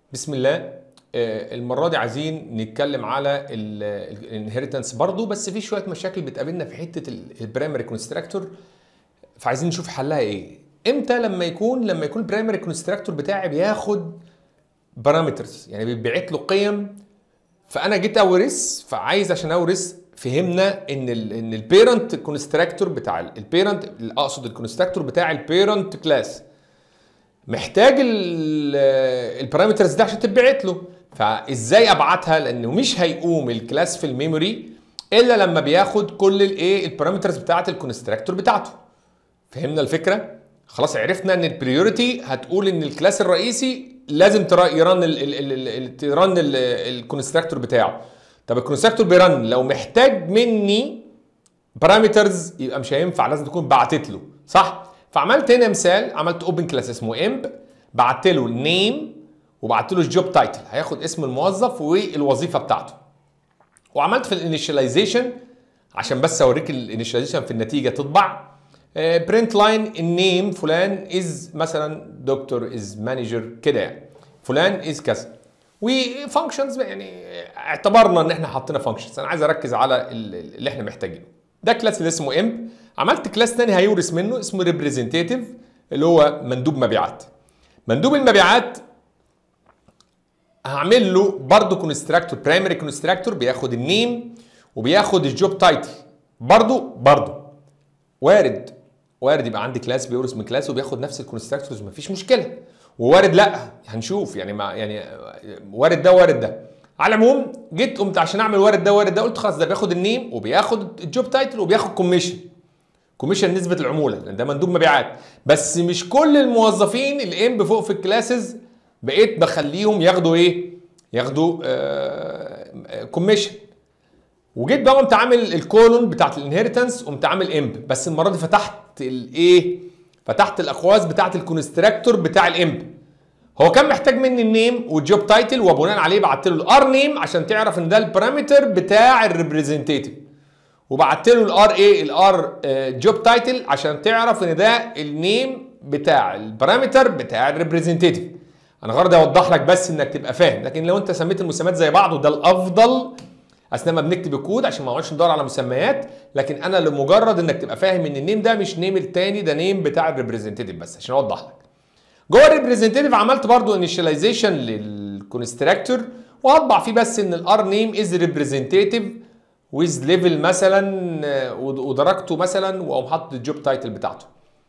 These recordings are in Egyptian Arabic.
بسم الله آه، المره دي عايزين نتكلم على الانهيرتنس برضو بس في شويه مشاكل بتقابلنا في حته البرايمري كونستراكتور فعايزين نشوف حلها ايه امتى لما يكون لما يكون البرايمري كونستراكتور بتاعي بياخد بارامترز يعني بيبعت له قيم فانا جيت اورث فعايز عشان اورث فهمنا ان ال ان البيرنت كونستراكتور بتاع البيرنت اقصد الكونستراكتور بتاع البيرنت كلاس محتاج البارامترز دي عشان تتبعت له فازاي ابعتها لانه مش هيقوم الكلاس في الميموري الا لما بياخد كل الايه البارامترز بتاعه الكونستراكتور بتاعته فهمنا الفكره خلاص عرفنا ان البريوريتي هتقول ان الكلاس الرئيسي لازم يرن ترن الكونستراكتور بتاعه طب الكونستراكتور بيرن لو محتاج مني بارامترز يبقى مش هينفع لازم تكون بعتت له صح فعملت هنا مثال عملت اوبن كلاس اسمه امب بعت له النيم وبعت له الجوب تايتل هياخد اسم الموظف والوظيفه بتاعته وعملت في الانيشاليزيشن عشان بس اوريك الانيشاليزيشن في النتيجه تطبع برنت لاين النيم فلان از مثلا دكتور از مانجر كده يعني فلان از كذا وفانكشنز يعني اعتبرنا ان احنا حطينا فانكشنز انا عايز اركز على اللي احنا محتاجينه ده كلاس اللي اسمه امب عملت كلاس تاني هيورث منه اسمه ريبريزنتيف اللي هو مندوب مبيعات مندوب المبيعات هعمل له برضه كونستراكتور برايمري كونستراكتور بياخد النيم وبياخد الجوب تايتل برضه برضه وارد وارد يبقى عندي كلاس بيورث من كلاس وبياخد نفس الكونستراكتورز مفيش مشكله ووارد لا هنشوف يعني ما يعني وارد ده وارد ده على العموم جيت قمت عشان اعمل وارد ده وارد ده قلت خلاص ده بياخد النيم وبياخد الجوب تايتل وبياخد كوميشن كوميشن نسبه العموله لان ده مندوب مبيعات بس مش كل الموظفين الام فوق في الكلاسز بقيت بخليهم ياخدوا ايه ياخدوا آه كوميشن وجيت بقى قمت عامل الكولون بتاعت الانهيرتنس قمت عامل امب بس المره دي فتحت الايه فتحت الاقواس بتاعت الكونستراكتور بتاع الامب هو كان محتاج مني النيم والجوب تايتل وبناء عليه بعت له الار نيم عشان تعرف ان ده البارامتر بتاع الريبريزنتيتيف وبعت له الار ايه الار جوب تايتل عشان تعرف ان ده النيم بتاع البارامتر بتاع الريبريزنتيتيف انا غرضي اوضح لك بس انك تبقى فاهم لكن لو انت سميت المسميات زي بعض وده الافضل اثناء ما بنكتب الكود عشان ما نقعدش ندور على مسميات لكن انا لمجرد انك تبقى فاهم ان النيم ده مش نيم التاني ده نيم بتاع الريبريزنتيتيف بس عشان اوضح لك جوه الريبريزنتيتيف عملت برضو انيشاليزيشن للكونستراكتور وهطبع فيه بس ان الار نيم از ريبريزنتيتيف ويز ليفل مثلا ودرجته مثلا واقوم حاطط الجوب تايتل بتاعته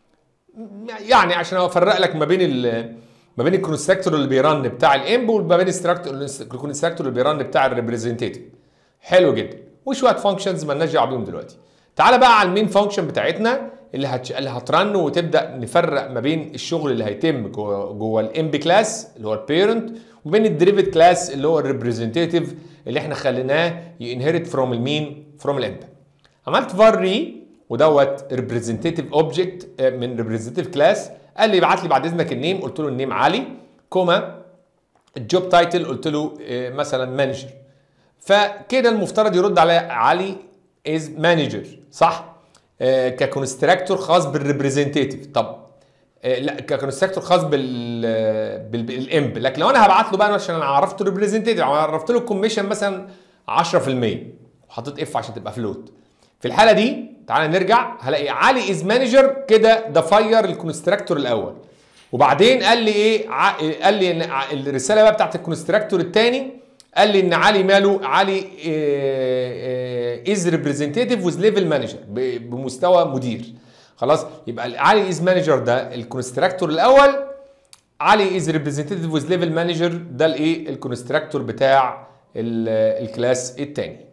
يعني عشان افرق لك ما بين ما بين الكونستراكتور اللي بيرن بتاع الامب وما بين الكونستراكتور اللي بيرن بتاع الريبريزنتيتيف حلو جدا وشويه فانكشنز مالناش دعوه بيهم دلوقتي تعالى بقى على المين فانكشن بتاعتنا اللي هتش... اللي هترن وتبدا نفرق ما بين الشغل اللي هيتم جوه جوه الام بي كلاس اللي هو البيرنت وبين الديريفيت كلاس اللي هو الريبريزنتيف اللي احنا خليناه ينهرت فروم المين فروم الامب عملت فار ري ودوت ريبريزنتيف اوبجكت من ريبريزنتيف كلاس قال لي ابعت لي بعد اذنك النيم قلت له النيم علي كوما الجوب تايتل قلت له مثلا مانجر فكده المفترض يرد على علي از مانجر صح آه ككونستراكتور خاص بالريبريزنتيف طب آه لا ككونستراكتور خاص بال بالامب لكن لو انا هبعت له بقى عشان انا عرفت ريبريزنتيف عرفت له الكوميشن مثلا 10% وحطيت اف عشان تبقى فلوت في الحاله دي تعالى نرجع هلاقي علي از مانجر كده ده فاير الكونستراكتور الاول وبعدين قال لي ايه قال لي ان الرساله بقى بتاعت الكونستراكتور الثاني قال لي ان علي ماله علي از ريبريزنتيف ويز ليفل مانجر بمستوى مدير خلاص يبقى علي از مانجر ده الكونستراكتور الاول علي از ريبريزنتيف ويز ليفل مانجر ده الايه الكونستراكتور بتاع الكلاس الثاني